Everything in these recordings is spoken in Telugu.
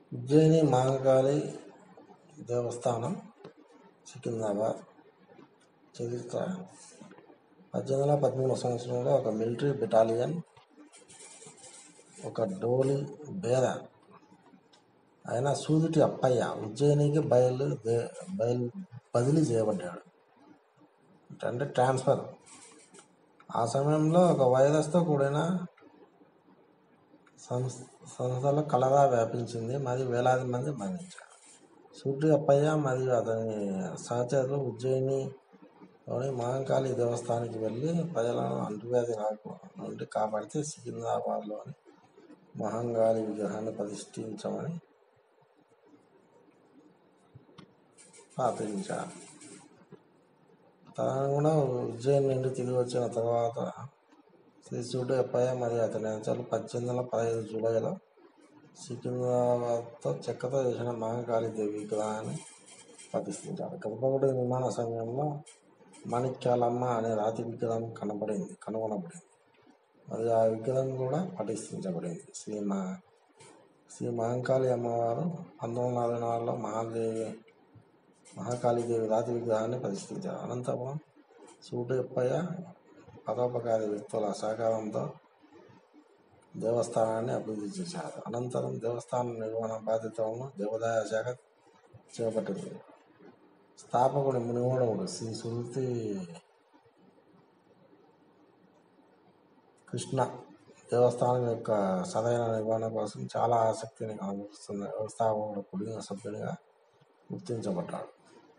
ఉజ్జయిని మహంకాళి దేవస్థానం సికింద్రాబాద్ చరిత్ర పద్దెనిమిది వందల పదమూడవ సంవత్సరంలో ఒక మిలిటరీ బెటాలియన్ ఒక డోలి బేద ఆయన సూదిటి అప్పయ్య ఉజ్జయినికి బయలు దే- బయలు బదిలీ చేయబడ్డాడు అంటే ట్రాన్స్ఫర్ ఆ సమయంలో ఒక వైరస్తో కూడిన సంస్- సంస్థలో కలరా వ్యాపించింది మరియు వేలాది మంది మరణించారు సూటి అప్పయ్య మరియు అతని సహచరులు ఉజ్జయినిలోని మహంకాళి దేవస్థానానికి వెళ్ళి ప్రజలను అంటువ్యాధి రాకు నుండి కాపాడితే సికింద్రాబాద్లోని మహంకాళి విగ్రహాన్ని ప్రతిష్ఠించమని ప్రార్థించారు తదనుగుణంగా ఉజ్జయిని నుండి తిరిగి వచ్చిన తర్వాత శ్రీ సూటి అప్పయ్య మరియు అతని అనుచరులు పద్దెనిమిది వందల పదహైదు జూలైలో సికింద్రాబాద్తో చెక్కతో చేసిన మహంకాళి దేవి విగ్రహాన్ని ప్రతిష్ఠించారు గర్భగుడి నిర్మాణ సమయంలో మాణిక్యాలమ్మ అనే రాతి విగ్రహం కనబడింది కనుగొనబడింది మరియు ఆ విగ్రహం కూడా ప్రతిష్ఠించబడింది శ్రీ మా శ్రీ మహంకాళి అమ్మవారు పంతొమ్మిది వందల అరవై నాలుగులో మహాదేవి మహాకాళీదేవి రాతి విగ్రహాన్ని ప్రతిష్ఠించారు అనంతరం సూటప్పయ్య పరోపకారి వ్యక్తుల సహకారంతో దేవస్థానాన్ని అభివృద్ధి చేశారు అనంతరం దేవస్థానం నిర్వహణ బాధ్యతలను దేవాదాయ శాఖ చేపట్టింది స్థాపకుడు మునిగోడవుడు శ్రీ సురుతి కృష్ణ దేవస్థానం యొక్క సరైన నిర్వహణ కోసం చాలా ఆసక్తిని కనబరుస్తున్న వ్యవస్థాపకుడు కుడిన సభ్యునిగా గుర్తించబడ్డాడు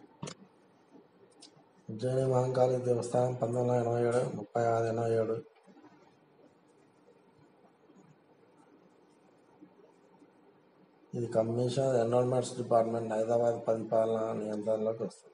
ఉజ్జయిని మహంకాళి దేవస్థానం పంతొమ్మిది వందల ఎనభై ఏడు ముప్పై ఆరు ఎనభై ఏడు ఇది కమిషనర్ ఎన్విరాన్మెంట్స్ డిపార్ట్మెంట్ హైదరాబాద్ పరిపాలన నియంత్రణలోకి వస్తుంది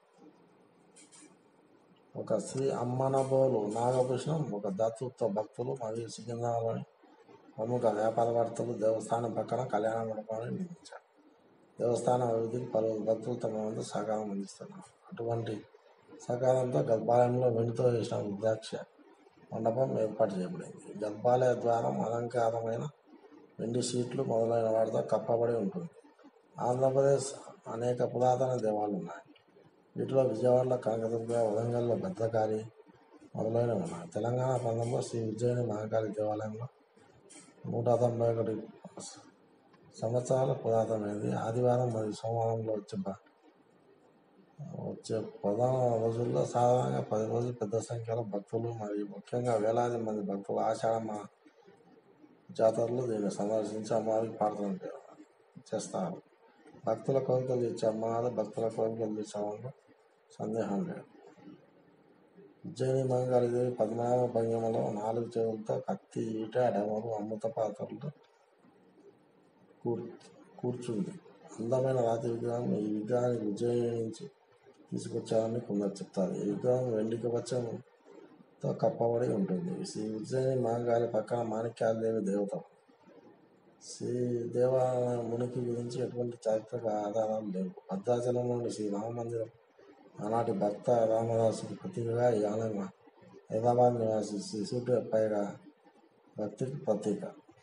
ఒక శ్రీ అమ్మనబోలు నాగభూషణం ఒక దత్తుత్వ భక్తులు మరియు సికింద్రాబాద్లోని ప్రముఖ వ్యాపారవేత్తలు దేవస్థానం పక్కన కళ్యాణ మండపాన్ని నిర్మించారు దేవస్థానం అభివృద్ధికి పలువురు భక్తులు తమ వంతు సహకారం అందిస్తున్నారు అటువంటి సహకారంతో గర్భాలయంలో వెండితో చేసిన రుద్రాక్ష మండపం ఏర్పాటు చేయబడింది గర్భాలయ ద్వారం అలంకారమైన వెండి షీట్లు మొదలైన వాటితో కప్పబడి ఉంటుంది ఆంధ్రప్రదేశ్ అనేక పురాతన దేవాలయాలు ఉన్నాయి వీటిలో విజయవాడలో కనకదుర్గ వరంగల్లో భద్రకాళి మొదలైనవి ఉన్నాయి తెలంగాణ ప్రాంతంలో శ్రీ ఉజ్జయిని మహాకాళి దేవాలయంలో నూట తొంభై ఒకటి సంవత్సరాల పురాతనమైనది ఆదివారం మరియు సోమవారంలో వచ్చే బ- వచ్చే ప్రధాన రోజుల్లో సాధారణంగా పది రోజులు పెద్ద సంఖ్యలో భక్తులు మరియు ముఖ్యంగా వేలాది మంది భక్తులు ఆషాఢ మా జాతరలో దీన్ని సందర్శించి అమ్మవారికి ప్రార్థన చే- చేస్తారు భక్తుల కోరికలు తీర్చే అమ్మవారు భక్తుల కోరికలు తీర్చడంలో సందేహం లేదు ఉజ్జయిని మంగళదేవి పద్మనాభ భంగిమలో నాలుగు చెవులతో కత్తి ఈట డమరు అమృత పాత్రలతో కూర్ కూర్చుంది అందమైన రాతి విగ్రహం ఈ విగ్రహాన్ని ఉజ్జయిని నుంచి తీసుకొచ్చారని కొందరు చెప్తారు ఈ విగ్రహం వెండి కవచంతో కప్పబడి ఉంటుంది శ్రీ ఉజ్జయిని మహంకాళి పక్కన మాణిక్యాలదేవి దేవత శ్రీ దేవాలయం మునికి గురించి ఎటువంటి చారిత్రక ఆధారాలు లేవు భద్రాచలం నుండి శ్రీ రామ మందిరం ఆనాటి భక్త రామదాసుకు ప్రతీకగా ఈ ఆలయం హైదరాబాద్ నివాసి శ్రీ సూటి అప్పయ్య భక్తికి ప్రతీక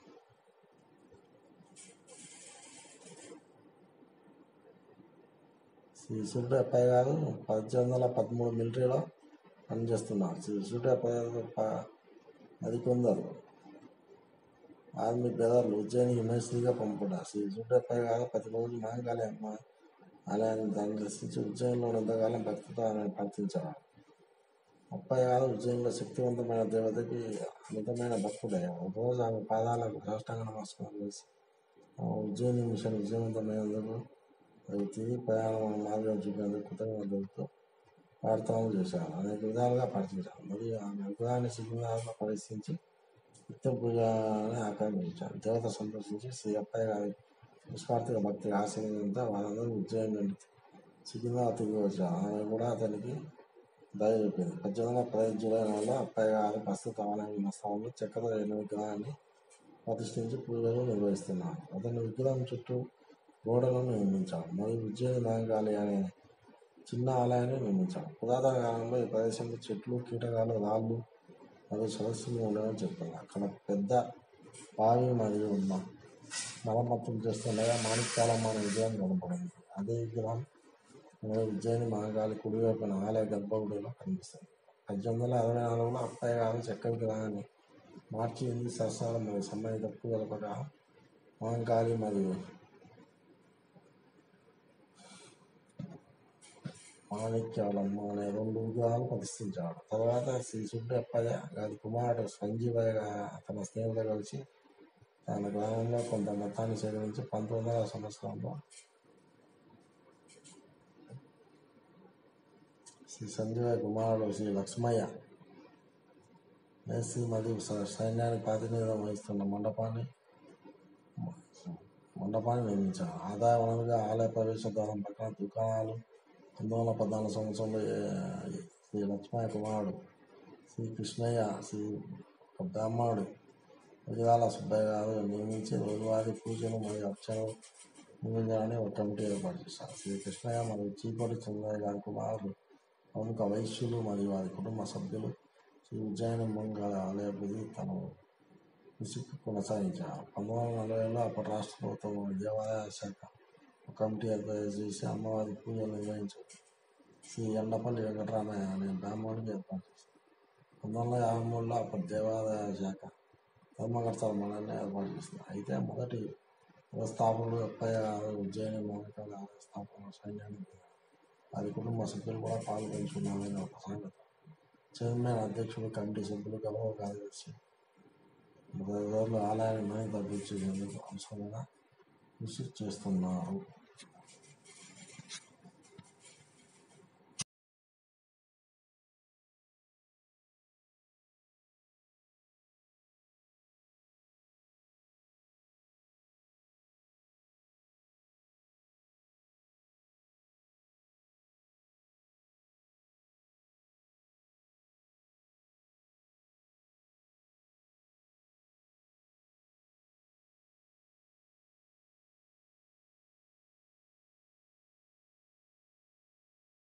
శ్రీ సూటి అప్పయ్య గారు పద్దెనిమిది వందల పదమూడు మిలిటరీలో పనిచేస్తున్నారు శ్రీ సూటి అప్పయ్య గారు ప- మరికొందరు ఆర్మీ బెదర్లు ఉజ్జయినికి మేస్త్రిగా పంపుతారు శ్రీ సూటి అప్పయ్య గారు ప్రతిరోజు మహంకాళి అమ్మ ఆలయాన్ని దాన్ని దర్శించి ఉజ్జయినిలో ఎంతకాలం భక్తితో ఆమెను ప్రార్థించేవారు అప్పయ్య గారు ఉజ్జయినిలో శక్తివంతమైన దేవతకి అమితమైన భక్తుడయ్యారు ఒకరోజు ఆమె పాదాలకు సాష్టాంగ నమస్కారం చేసి ఆ ఉజ్జయిని మిషన్ విజయవంతమైనందుకు అది తిరిగి ప్రయాణం మార్గం చూపేందుకు కృతజ్ఞతలతో ప్రార్థనలు చేశారు అనేక విధాలుగా ప్రార్థించారు మరియు ఆమె విగ్రహాన్ని సిగ్గునాథంలో పరిశీలించి నిత్య పూజని ఆక్రమించారు దేవత సంతోషించి శ్రీ అప్పయ్య గారి నిస్వార్థిక భక్తి ఆశీర్వాదంతో వారందరూ ఉజ్జయిని నుండి సికింద్రాబాద్ తిరిగి వచ్చారు ఆమె కూడా అతనికి దయ చెప్పింది పద్దెనిమిది వందల పదహైదు జూలై నెలలో అప్పయ్య గారు ప్రస్తుత ఆలయం ఉన్న స్థలంలో చెక్కతో చేసిన విగ్రహాన్ని ప్రతిష్ఠించి పూజలు నిర్వహిస్తున్నారు అతని విగ్రహం చుట్టూ గోడలను నిర్మించారు మరియు ఉజ్జయిని మహంకాళి అనే చిన్న ఆలయాన్ని నిర్మించారు పురాతన కాలంలో ఈ ప్రదేశంలో చెట్లు కీటకాలు రాళ్ళు మరియు సరస్సులు ఉండవని చెప్తున్నారు అక్కడ పెద్ద బావి మరియు ఉన్న మరమ్మతులు చేస్తుండగా మాణిక్యాలమ్మ అనే విగ్రహం కనపడింది అదే విగ్రహం నేడు ఉజ్జయిని మహాకాళి కుడివైపున ఆలయ గర్భగుడిలో కనిపిస్తుంది పద్దెనిమిది వందల అరవై నాలుగులో అప్పయ్య గారు చెక్క విగ్రహాన్ని మార్చి ఎనిమిది సంవత్సరాల మరియు సంబంధిత పూజల ప్రకారం మహంకాళి మరియు మాణిక్యాలమ్మ అనే రెండు విగ్రహాలు ప్రతిష్ఠించాడు తర్వాత శ్రీ సుడ్డి అప్పయ్య గారి కుమారుడు సంజీవయ్య గా- తన స్నేహితులు కలిసి తన గ్రామంలో కొంత మొత్తాన్ని సేకరించి పంతొమ్మిది వందల సంవత్సరంలో శ్రీ సంజీవయ్య కుమారుడు శ్రీ లక్ష్మయ్య మేస్త్రి మరియు స- సైన్యానికి ప్రాతినిధ్యం వహిస్తున్న మండపాన్ని మండపాన్ని నిర్మించారు ఆదాయ వనరుగా ఆలయ ప్రవేశ ద్వారం పక్కన దుకాణాలు పంతొమ్మిది వందల పద్నాలుగు సంవత్సరంలో ఏ- శ్రీ లక్ష్మయ్య కుమారుడు శ్రీ కృష్ణయ్య శ్రీ ఒక బ్రాహ్మణుడు విజయాల సుబ్బయ్య గారు నియమించి రోజువారీ పూజలు మరియు అర్చనలు నిర్మించాలని ఒక కమిటీ ఏర్పాటు చేశారు శ్రీ కృష్ణయ్య మరియు చీకోటి చంద్రయ్య గారి కుమారులు ప్రముఖ వైశ్యులు మరియు వారి కుటుంబ సభ్యులు శ్రీ ఉజ్జయిని మంగళ ఆలయ అభివృద్ధి తన కృషి కొనసాగించారు పంతొమ్మిది వందల నలభైలో అప్పటి రాష్ట్ర ప్రభుత్వం దేవాదాయ శాఖ ఒక కమిటీ ఏర్పాటు చేసి అమ్మవారి పూజలు నిర్వహించారు శ్రీ ఎండపల్లి వెంకటరామయ్య అనే బ్రాహ్మణుడికి ఏర్పాటు చేశారు పంతొమ్మిది వందల యాభై మూడులో అప్పటి దేవాదాయ శాఖ ధర్మకర్తల మండలిని ఏర్పాటు చేసింది అయితే మొదటి వ్యవస్థాపకుడు అప్పయ్య గారు ఉజ్జయిని మౌలికాల ఆలయ స్థాపన సైన్యాన్ని దిగారు. వారి కుటుంబ సభ్యులు కూడా పాల్గొంటున్నారని ఒక సంగతి చైర్మన్ అధ్యక్షుడు కమిటీ సభ్యులు గౌరవ కార్యదర్శి మొదటి రోజులు ఆలయాన్ని మరింత అభివృద్ధి చేసేందుకు అవసరమైన కృషి చేస్తున్నారు